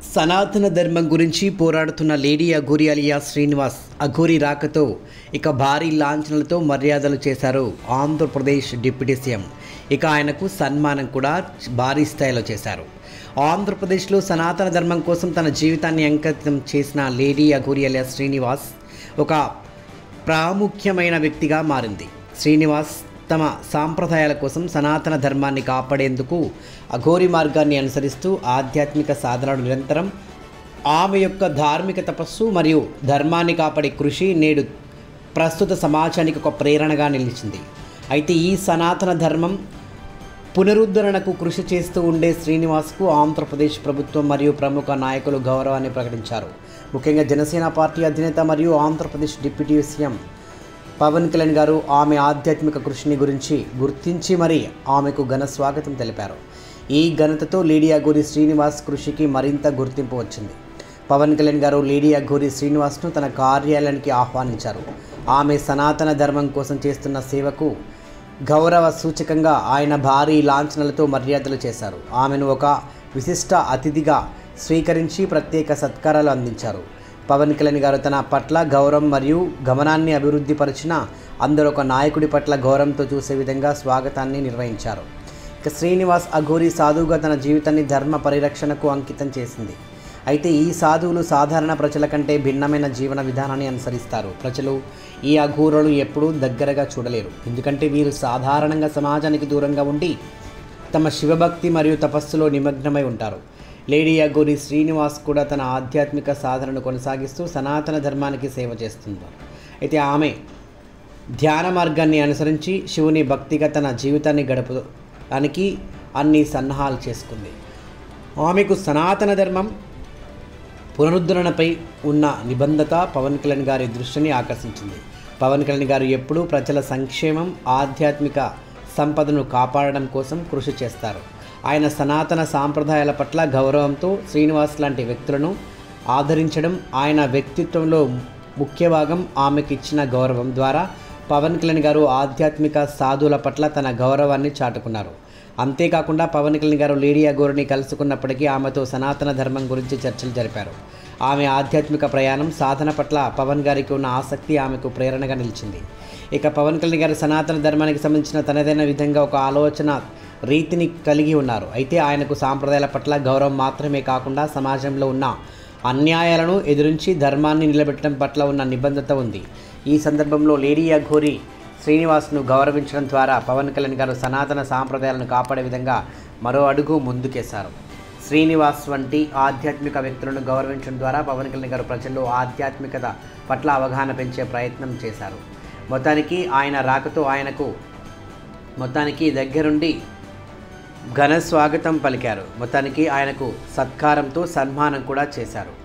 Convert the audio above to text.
సనాతన ధర్మం గురించి పోరాడుతున్న లేడీ అఘోరి అలియా శ్రీనివాస్ అఘోరి రాకతో ఇక భారీ లాంఛనలతో మర్యాదలు చేశారు ఆంధ్రప్రదేశ్ డిప్యూటీ సీఎం ఇక ఆయనకు సన్మానం కూడా భారీ స్థాయిలో చేశారు ఆంధ్రప్రదేశ్లో సనాతన ధర్మం కోసం తన జీవితాన్ని అంకితం చేసిన లేడీ అఘోరి అలియా శ్రీనివాస్ ఒక ప్రాముఖ్యమైన వ్యక్తిగా మారింది శ్రీనివాస్ తమ సాంప్రదాయాల కోసం సనాతన ధర్మాన్ని కాపాడేందుకు అఘోరి మార్గాన్ని అనుసరిస్తూ ఆధ్యాత్మిక సాధనలు నిరంతరం ఆమె యొక్క ధార్మిక తపస్సు మరియు ధర్మాన్ని కాపాడే కృషి నేడు ప్రస్తుత సమాజానికి ఒక ప్రేరణగా నిలిచింది అయితే ఈ సనాతన ధర్మం పునరుద్ధరణకు కృషి చేస్తూ ఉండే శ్రీనివాస్కు ఆంధ్రప్రదేశ్ ప్రభుత్వం మరియు ప్రముఖ నాయకులు గౌరవాన్ని ప్రకటించారు ముఖ్యంగా జనసేన పార్టీ అధినేత మరియు ఆంధ్రప్రదేశ్ డిప్యూటీ సీఎం పవన్ కళ్యాణ్ గారు ఆమె ఆధ్యాత్మిక కృషిని గురించి గుర్తించి మరీ ఆమెకు ఘన స్వాగతం తెలిపారు ఈ ఘనతతో లేడీ అఘోరి శ్రీనివాస్ కృషికి మరింత గుర్తింపు వచ్చింది పవన్ కళ్యాణ్ గారు లేడీ అఘోరి శ్రీనివాస్ను తన కార్యాలయానికి ఆహ్వానించారు ఆమె సనాతన ధర్మం కోసం చేస్తున్న సేవకు గౌరవ సూచకంగా ఆయన భారీ లాంఛనలతో మర్యాదలు చేశారు ఆమెను ఒక విశిష్ట అతిథిగా స్వీకరించి ప్రత్యేక సత్కారాలు అందించారు పవన్ కళ్యాణ్ గారు తన పట్ల గౌరవం మరియు గమనాన్ని అభివృద్ధి పరిచిన అందరూ ఒక నాయకుడి పట్ల గౌరవంతో చూసే విధంగా స్వాగతాన్ని నిర్వహించారు ఇక శ్రీనివాస్ అఘోరి సాధువుగా తన జీవితాన్ని ధర్మ పరిరక్షణకు అంకితం చేసింది అయితే ఈ సాధువులు సాధారణ ప్రజల కంటే భిన్నమైన జీవన విధానాన్ని అనుసరిస్తారు ప్రజలు ఈ అఘోరులను ఎప్పుడూ దగ్గరగా చూడలేరు ఎందుకంటే వీరు సాధారణంగా సమాజానికి దూరంగా ఉండి తమ శివభక్తి మరియు తపస్సులో నిమగ్నమై ఉంటారు లేడీ అఘోరి శ్రీనివాస్ కూడా తన ఆధ్యాత్మిక సాధనను కొనసాగిస్తూ సనాతన ధర్మానికి సేవ చేస్తుంది అయితే ఆమె ధ్యాన మార్గాన్ని అనుసరించి శివుని భక్తిగా తన జీవితాన్ని గడపడానికి అన్ని సన్నాహాలు చేసుకుంది ఆమెకు సనాతన ధర్మం పునరుద్ధరణపై ఉన్న నిబంధత పవన్ కళ్యాణ్ గారి దృష్టిని ఆకర్షించింది పవన్ కళ్యాణ్ గారు ఎప్పుడూ ప్రజల సంక్షేమం ఆధ్యాత్మిక సంపదను కాపాడడం కోసం కృషి చేస్తారు ఆయన సనాతన సాంప్రదాయాల పట్ల గౌరవంతో శ్రీనివాస్ లాంటి వ్యక్తులను ఆదరించడం ఆయన వ్యక్తిత్వంలో ముఖ్య భాగం ఆమెకు ఇచ్చిన గౌరవం ద్వారా పవన్ కళ్యాణ్ గారు ఆధ్యాత్మిక సాధువుల పట్ల తన గౌరవాన్ని చాటుకున్నారు అంతేకాకుండా పవన్ కళ్యాణ్ గారు లేడీ అగోరిని కలుసుకున్నప్పటికీ ఆమెతో సనాతన ధర్మం గురించి చర్చలు జరిపారు ఆమె ఆధ్యాత్మిక ప్రయాణం సాధన పట్ల పవన్ గారికి ఉన్న ఆసక్తి ఆమెకు ప్రేరణగా నిలిచింది ఇక పవన్ కళ్యాణ్ గారు సనాతన ధర్మానికి సంబంధించిన తనదైన విధంగా ఒక ఆలోచన రీతిని కలిగి ఉన్నారు అయితే ఆయనకు సాంప్రదాయాల పట్ల గౌరవం మాత్రమే కాకుండా సమాజంలో ఉన్న అన్యాయాలను ఎదురించి ధర్మాన్ని నిలబెట్టడం పట్ల ఉన్న నిబంధత ఉంది ఈ సందర్భంలో లేడీ అఘోరి శ్రీనివాస్ను గౌరవించడం ద్వారా పవన్ కళ్యాణ్ గారు సనాతన సాంప్రదాయాలను కాపాడే విధంగా మరో అడుగు ముందుకేశారు శ్రీనివాస్ వంటి ఆధ్యాత్మిక వ్యక్తులను గౌరవించడం ద్వారా పవన్ కళ్యాణ్ గారు ప్రజల్లో ఆధ్యాత్మికత పట్ల అవగాహన పెంచే ప్రయత్నం చేశారు మొత్తానికి ఆయన రాకతో ఆయనకు మొత్తానికి దగ్గరుండి ఘన స్వాగతం పలికారు మొత్తానికి ఆయనకు సత్కారంతో సన్మానం కూడా చేశారు